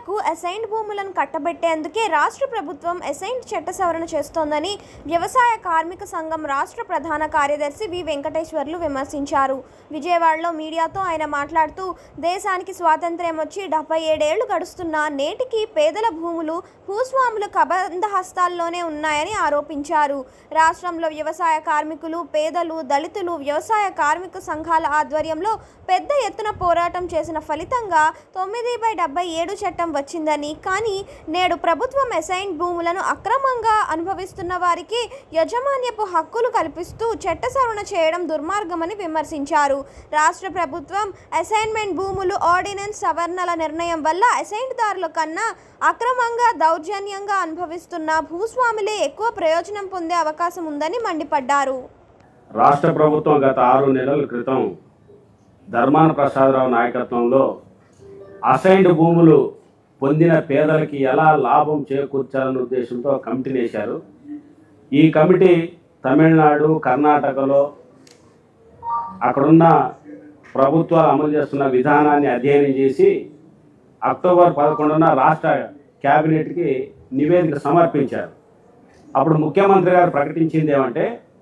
పేదలకు అసైన్డ్ భూములను కట్టబెట్టేందుకే రాష్ట్ర ప్రభుత్వం అసైన్డ్ చట్ట సవరణ చేస్తోందని వ్యవసాయ కార్మిక సంఘం రాష్ట్ర ప్రధాన కార్యదర్శి వి వెంకటేశ్వర్లు విమర్శించారు విజయవాడలో మీడియాతో ఆయన మాట్లాడుతూ దేశానికి స్వాతంత్ర్యం వచ్చి డెబ్బై ఏడేళ్లు గడుస్తున్నా నేటికి పేదల భూములు భూస్వాముల కబంధ హస్తాల్లోనే ఉన్నాయని ఆరోపించారు రాష్ట్రంలో వ్యవసాయ కార్మికులు పేదలు దళితులు వ్యవసాయ కార్మిక సంఘాల ఆధ్వర్యంలో పెద్ద ఎత్తున పోరాటం చేసిన ఫలితంగా తొమ్మిది బై డెబ్బై ఏడు చట్టం వచ్చిందని కానీ నేడు ప్రభుత్వం అసైన్ భూములను అక్రమంగా అనుభవిస్తున్న వారికి యజమాన్యపు హక్కులు కల్పిస్తూ చట్ట సవరణ చేయడం దుర్మార్గమని విమర్శించారు రాష్ట్ర ప్రభుత్వం అసైన్మెంట్ భూములు ఆర్డినెన్స్ సవరణల నిర్ణయం వల్ల అసైన్దారుల కన్నా అక్రమంగా దౌర్జన్యంగా అనుభవిస్తున్న భూస్వాములే ఎక్కువ ప్రయోజనం పొందే అవకాశం ఉందని మండిపడ్డారు రాష్ట్ర ప్రభుత్వం గత ఆరు నెలల క్రితం ధర్మాన ప్రసాదరావు నాయకత్వంలో అసైన్డ్ భూములు పొందిన పేదలకి ఎలా లాభం చేకూర్చాలనే ఉద్దేశంతో కమిటీని వేశారు ఈ కమిటీ తమిళనాడు కర్ణాటకలో అక్కడున్న ప్రభుత్వాలు అమలు చేస్తున్న విధానాన్ని అధ్యయనం చేసి అక్టోబర్ పదకొండున రాష్ట్ర క్యాబినెట్కి నివేదిక సమర్పించారు అప్పుడు ముఖ్యమంత్రి గారు ప్రకటించింది ఏమంటే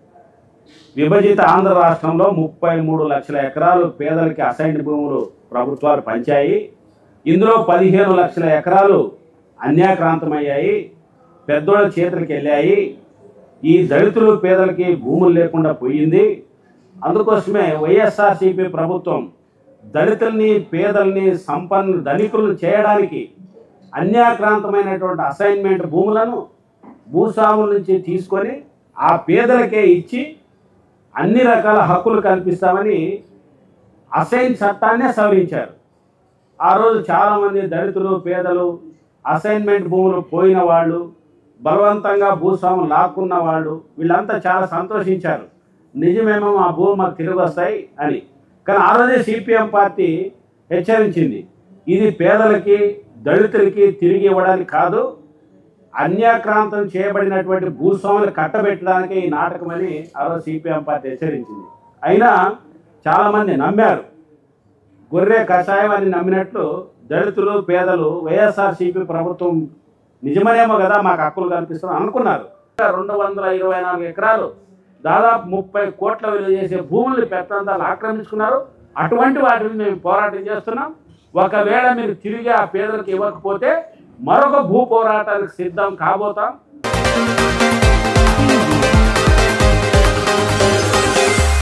విభజిత ఆంధ్ర రాష్ట్రంలో ముప్పై మూడు లక్షల ఎకరాలు పేదలకి అసైన్డ్ భూములు ప్రభుత్వాలు పంచాయి ఇందులో పదిహేను లక్షల ఎకరాలు అన్యాక్రాంతమయ్యాయి పెద్దోళ్ళ చేతులకి వెళ్ళాయి ఈ దళితులు పేదలకి భూములు లేకుండా పోయింది అందుకోసమే వైఎస్ఆర్సీపీ ప్రభుత్వం దళితుల్ని పేదల్ని సంపన్న ధనికులను చేయడానికి అన్యాక్రాంతమైనటువంటి అసైన్మెంట్ భూములను భూస్వాముల నుంచి తీసుకొని ఆ పేదలకే ఇచ్చి అన్ని రకాల హక్కులు కల్పిస్తామని అసైన్ చట్టాన్నే సవరించారు ఆ రోజు చాలామంది దళితులు పేదలు అసైన్మెంట్ భూములు పోయిన వాళ్ళు బలవంతంగా భూస్వాములు లాక్కున్న వాళ్ళు వీళ్ళంతా చాలా సంతోషించారు నిజమేమో ఆ భూమి మాకు తిరిగి వస్తాయి అని కానీ ఆ రోజే సిపిఎం పార్టీ హెచ్చరించింది ఇది పేదలకి దళితులకి తిరిగి ఇవ్వడానికి కాదు అన్యాక్రాంతం చేయబడినటువంటి భూస్వాములు కట్టబెట్టడానికి ఈ నాటకం అని ఆ రోజు సిపిఎం పార్టీ హెచ్చరించింది అయినా చాలామంది నమ్మారు గొర్రె కషాయం అని నమ్మినట్లు దళితులు పేదలు వైఎస్ఆర్సీపీ ప్రభుత్వం నిజమనేమో కదా మాకు హక్కులు కల్పిస్తాం అనుకున్నారు రెండు వందల ఇరవై నాలుగు ఎకరాలు దాదాపు ముప్పై కోట్ల విలువ చేసే భూముల్ని పెద్దంతాలు ఆక్రమించుకున్నారు అటువంటి వాటిని మేము పోరాటం చేస్తున్నాం ఒకవేళ మీరు తిరిగి ఆ పేదలకు ఇవ్వకపోతే మరొక భూ పోరాటానికి సిద్ధం కాబోతాం